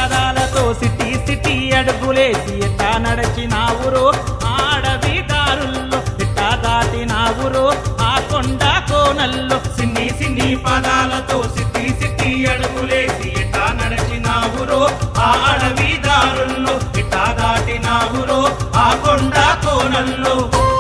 పదాలతో city city అడుగులేసి ఎట్టా నడచినావురో ఆడవి దారుల్లో ఎట్టా దాటినావురో ఆ కొండ కోనల్లో సిన్ని సిన్ని పదాలతో సిట్టి సిట్టి అడుగులేసి ఎట్టా నడిచినావురో ఆ అడవి దారుల్లో ఇట్టా దాటినావురో ఆ కొండ కోనల్లో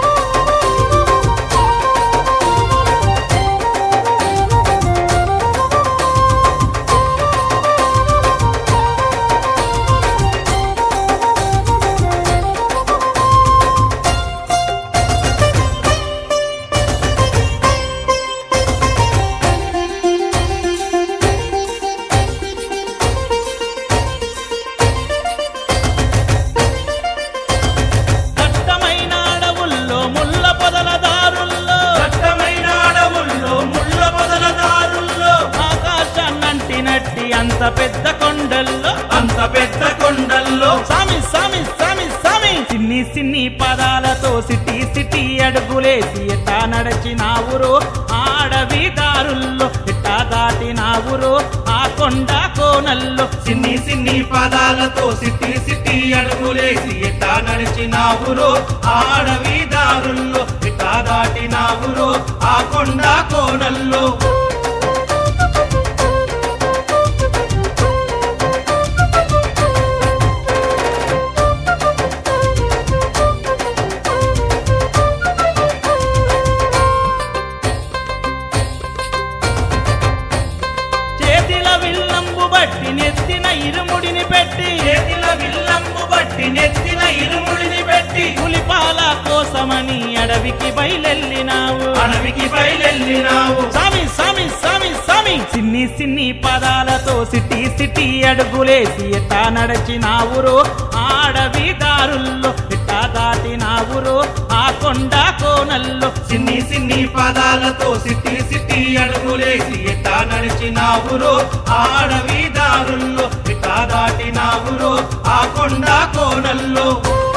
దట్టమైన అడవుల్లో ముళ్ళ పొదల దారుల్లో దట్టమైన అడవుల్లో ముళ్ళ పొదల దారుల్లో ఆకాశాన్నంటినట్టి అంత పెద్ద కొండల్లో అంత పెద్ద కొండల్లో సామి సామి సామి సామి సిన్ని సిన్ని పదాలతో సిటీ సిటీ అడుగులేసి ఎట్టా నడచినావురో ఆడవి దారుల్లో ఎట్టా దాటినావురో ఆ కొండ కోనల్లో సిన్ని సిన్ని పదాలతో సిట్టి సిట్టి అడుగులేసి ఎట్టా నడిచినావురో ఆడవి దారుల్లో ఇట్టా దాటినావురో ఆ కొండ కోనల్లో చేతిల విల్లంబు బట్టి నెత్తిన ఇరుముడిని పెట్టి చేతిల విల్లంబు బట్టి నెత్తిన ఇరుముడిని పెట్టి పులిపాల కోసమని అడవికి బయలెళ్ళినావు అడవికి బయలెళ్ళినావు సామి సామి సామి సామి సిన్ని సిన్ని పదాలతో సిటీ సిటీ అడుగులేసి ఎట్టా నడచినావురో ఆడవి దారుల్లో ఎట్టా దాటినావురో ఆ కొండ కోనల్లో సిన్ని సిన్ని పదాలతో సిట్టి సిట్టి అడుగులేసి ఎట్టా నడిచినావురో ఆడవి దారుల్లో ఇట్టా దాటినావురో ఆ కొండ కోనల్లో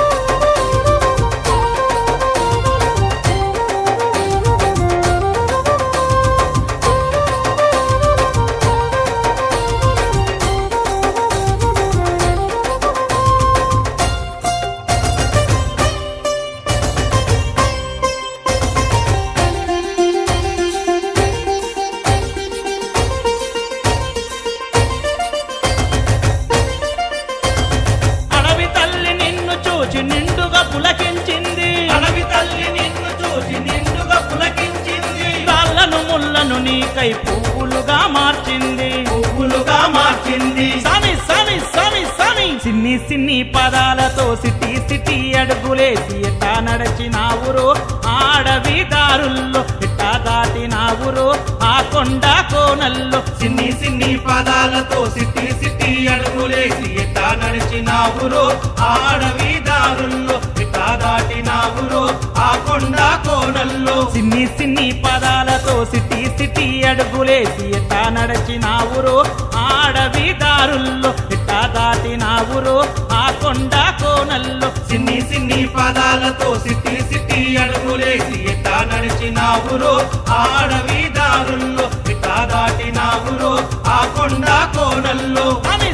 అడవి తల్లి నిన్ను చూచి నిండుగా పులకించింది అడవి తల్లి నిన్ను చూసి నిండుగా పులకించింది రాళ్ళను ముళ్ళను నీకై పువ్వులుగా మార్చింది పువ్వులుగా మార్చింది సామి సామి సామి సామి సిన్ని సిన్ని పదాలతో సిటీ సిటీ అడుగులేసి ఎట్టా నడచినావురో ఆడవి దారుల్లో ఎట్టా దాటినావురో ఆ కొండ కోనల్లో సిన్ని సిన్ని పదాలతో సిట్టి సిట్టి అడుగులేసి ఎట్టా నడిచినావురో ఆడవి దారుల్లో ఇట్టా దాటినావురో ఆ కొండ కోనల్లో సిన్ని సిన్ని పదాలతో సిటీ సిటీ అడుగులేసి ఎట్టా నడచినావురో ఆడవి దారుల్లో ఎట్టా దాటినావురో ఆ కొండ కోనల్లో సిన్ని సిన్ని పదాలతో సిట్టి సిట్టి అడుగులేసి ఎట్టా నడిచినావురో ఆడవి దారుల్లో ఇట్టా దాటినావురో ఆ కొండ కోనల్లో సామి